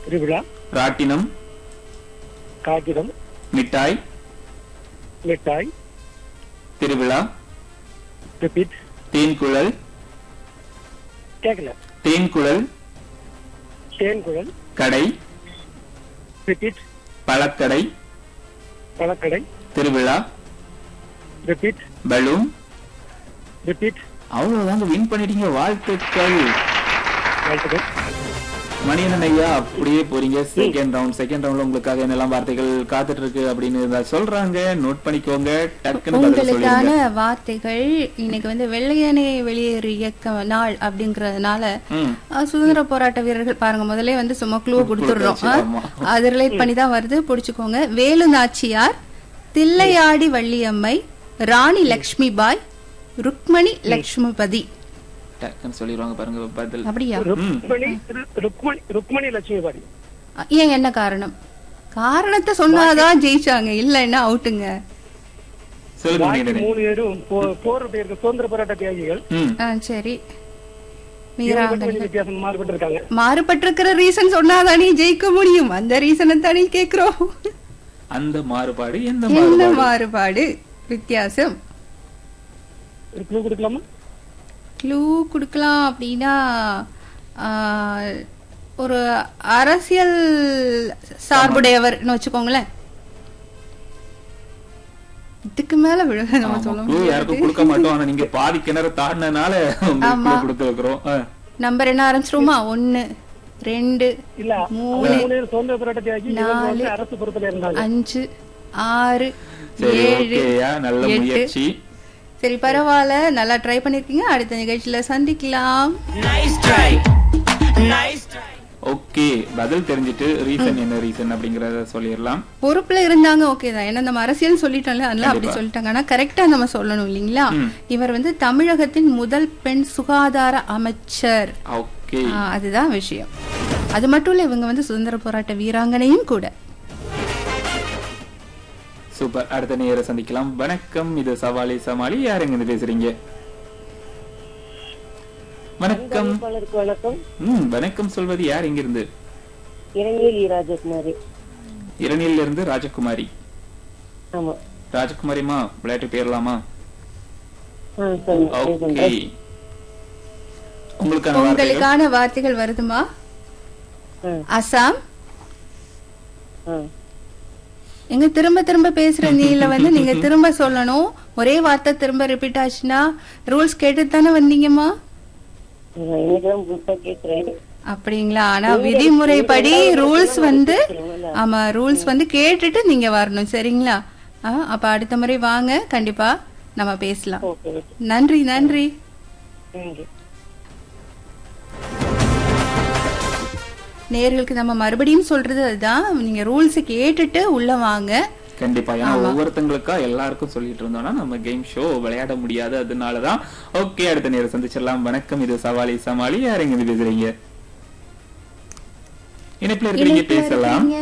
திருவிழா ராட்டினம் காகிதம் மிட்டாய் மிட்டாய் திருவிழா ரிப்பீட் தேன்குழல் கேட்கல தேன்குழல் தேன்குழல் கடை ரிப்பீட் பழக்கடை பழக்கடை திருவிழா ரிப்பீட் பலூன் ரிப்பீட் அவ்வளவுதாங்க வின் பண்ணிட்டீங்க வாழ்த்துக்கள் வாழ்த்துக்கள் மணியன் ஐயா அப்படியே போறீங்க செகண்ட் ரவுண்ட் செகண்ட் ரவுண்ட்ல உங்களுக்காக என்னெல்லாம் வார்த்தைகள் காத்துட்டு இருக்கு அப்படின்னு இருந்தா சொல்றாங்க நோட் பண்ணிக்கோங்க டக்குன்னு பதில் உங்களுக்கான சொல்லிடுங்க வார்த்தைகள் இன்னைக்கு வந்து வெள்ளையனே வெளியேறு இயக்க நாள் அப்படிங்கறதுனால ம். அஹ், சுதந்திர போராட்ட வீரர்கள் பாருங்க முதல்ல வந்து சும்மா க்ளூ கொடுத்துடுறோம் கொடுத்தாச்சு, ஆமா. அஹ், அது ரிலேட் பண்ணி தான் வருது புடிச்சுக்கோங்க வேலு நாச்சியார் தில்லையாடி வள்ளியம்மை ராணி லக்ஷ்மி பாய் ருக்மணி லக்ஷ்மிபதி டக்குன்னு சொல்லிடுவாங்க பாருங்க பதில் அப்படியா ருக்மணி ரு- ருக்மணி ருக்மணி லட்சுமி பாடி அஹ், ஏன் என்ன காரணம் காரணத்தை சொன்னாதான் ஜெயிச்சாங்க இல்லைன்னா அவுட்டுங்க சொல்லுங்க பாக்கி மணியன் மூணு பேரும் போ- போர் பேருக்கு சுதந்திர போராட்ட தியாகிகள் ம் அஹ், சரி இவங்க மட்டும் மீரா கொஞ்சம் வித்தியாசம் மாறுபட்டு இருக்காங்க மாறுபட்டிருக்கிற ரீசன் சொன்னாதானே ஜெயிக்க முடியும் அந்த ரீசனை தானே கேக்குறோம் அந்த மாறுபாடு எந்த என்ன மாறுபாடு மாறுபாடு வித்தியாசம் ஒரு clue கொடுக்கலாமா க்ளூ கொடுக்கலாம் அப்படின்னா ஆ, ஒரு அரசியல் சார்புடையவர்னு வச்சுக்கோங்களேன் இதுக்கு மேல விழ நம்ம சொல்ல க்ளூ யாருக்கும் கொடுக்க மாட்டோம் ஆனா நீங்க பாதி கிணறு தாண்டினால உங்களுக்கு ஆமா. clue கொடுக்க வைக்கிறோம் ஆ. நம்பர் என்ன ஆரம்பிச்சிருமா ஒன்னு ரெண்டு இல்ல மூணு, அவங்க மூணு பேரும் சுதந்திர போராட்ட தியாகி இவங்க நாலு, வந்து அரசு பொறுப்புல இருந்தாங்க அஞ்சு ஆறு சரி ஏழு ஓகேயா நல்ல எட்டு முயற்சி சரி பரவாயில்ல நல்லா ட்ரை பண்ணிருக்கீங்க அடுத்த நிகழ்ச்சியில சந்திக்கலாம் ஓகே பதில் தெரிஞ்சிட்டு ரீசன் என்ன ரீசன் அப்படிங்கறத சொல்லிடலாம் பொறுப்புல இருந்தாங்க ஓகே தான் ஏன்னா நம்ம அரசியல் சொல்லிட்டோம்ல அதெல்லாம் அப்படி கண்டிப்பா. சொல்லிட்டாங்க ஆனா கரெக்டா நம்ம சொல்லணும் இல்லைங்களா ம். இவர் வந்து தமிழகத்தின் முதல் பெண் சுகாதார அமைச்சர் ஓகே ஆ, அதுதான் விஷயம் அது மட்டும் இல்ல இவங்க வந்து சுதந்திர போராட்ட வீராங்கனையும் கூட சூப்பர் அடுத்த நேர சந்திக்கலாம் வணக்கம் இது சவாலி சமாளி யாருங்க இருந்து பேசுறீங்க வணக்கம் பலருக்கு வணக்கம் ம் வணக்கம் சொல்வது யார் இங்க இருந்து இளநீலி ராஜகுமாரி இரணியில இருந்து ராஜகுமாரி ஆமா ராஜகுமாரிமா விளையாட்டு பேரலாமா ஆ சொல்லுங்க ஓகே உங்களுக்கான வார்த்தைகள் உங்களுக்கான வார்த்தைகள் வருதுமா ஆ. அசாம் ஆ. எங்க திரும்ப திரும்ப பேசுற நீல வந்து நீங்க திரும்ப சொல்லணும் ஒரே வார்த்தை திரும்ப ரிப்பீட் ஆச்சுன்னா ரூல்ஸ் கேட்டு தானே வந்தீங்கம்மா நான் இன்னைக்குதான் புதுசா கேக்குறேன் அப்படிங்களா ஆனா விதிமுறைப்படி ரூல்ஸ் வந்து ஆமா ரூல்ஸ் வந்து கேட்டுட்டு நீங்க வரணும் சரிங்களா ஆ, அப்ப அடுத்த முறை வாங்க கண்டிப்பா நம்ம பேசலாம் ஓகே ஓகே நன்றி நன்றி நன்றி நேர்களுக்கு நம்ம மறுபடியும் சொல்றது அதுதான் நீங்க ரூல்ஸ் கேட்டுட்டு உள்ள வாங்க கண்டிப்பா ஏன்னா ஒவ்வொருத்தங்களுக்கா எல்லாருக்கும் சொல்லிட்டு இருந்தோம்னா நம்ம கேம் ஷோ விளையாட முடியாது அதனாலதான் ஓகே அடுத்த நேரம் சந்திச்சிடலாம் வணக்கம் இது சவாலி சமாளி யாருங்க இருந்து பேசுறீங்க இணைப்புல இருக்கிறீங்க இணைப்புல பேசலாம் இருக்கீங்க.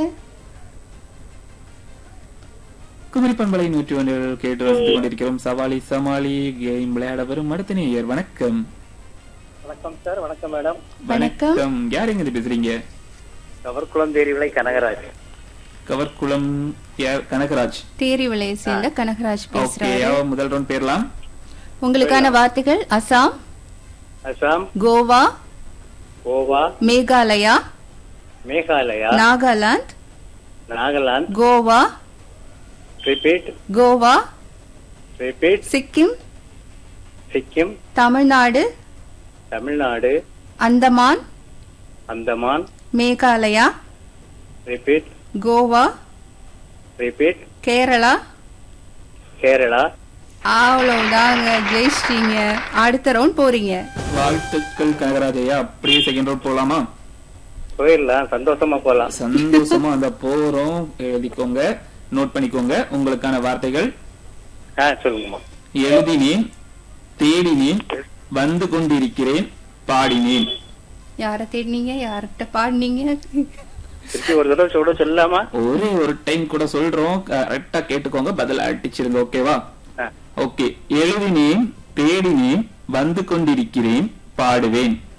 குமரி பண்பலை நூற்றி ஒன்றில் கேட்டு ரசித்துக் கொண்டிருக்கிறோம் சவாலி சமாளி கேம் விளையாட வரும் அடுத்த நேயர் வணக்கம் வணக்கம் சார் வணக்கம் மேடம் வணக்கம். வணக்கம் யாருங்க இருந்து பேசுறீங்க கவர்குளம் தேரிவிலை கனகராஜ் கவர்குளம் யார் கனகராஜ் தேரி விலையை சேர்ந்த கனகராஜ் ஓகே பேசுறாரு முதல் ரவுண்ட் பேரலாம் உங்களுக்கான வார்த்தைகள் Assam Assam Goa Goa Meghalaya Meghalaya Nagaland Nagaland Goa repeat Goa repeat Sikkim Sikkim Tamil Nadu Tamil Nadu Andaman Andaman Meghalaya repeat Goa repeat Kerala Kerala அவ்வளவுதாங்க ஜெயிச்சிட்டீங்க அடுத்த ரவுண்ட் போறீங்க வாழ்த்துக்கள் கனகராஜையா அப்படியே செகண்ட் ரவுண்ட் போலாமா போயிடலாம் சந்தோஷமா போலாம் சந்தோஷமா அந்த போறோம் எழுதிக்கோங்க நோட் பண்ணிக்கோங்க உங்களுக்கான வார்த்தைகள் ஆ சொல்லுங்கம்மா எழுதினேன் தேடினேன் வந்து கொண்டிருக்கிறேன் பாடினேன் யார தேடினீங்க யார்கிட்ட பாடினீங்க திருப்பி ஒரு தடவை சொல்ல சொல்லலாமா ஒரே ஒரு டைம் கூட சொல்றோம் கரெக்டா கேட்டுக்கோங்க பதில் அடிச்சிருங்க ஓகேவா ஆ. ஓகே எழுதினேன் தேடினேன் வந்து கொண்டிருக்கிறேன் பாடுவேன்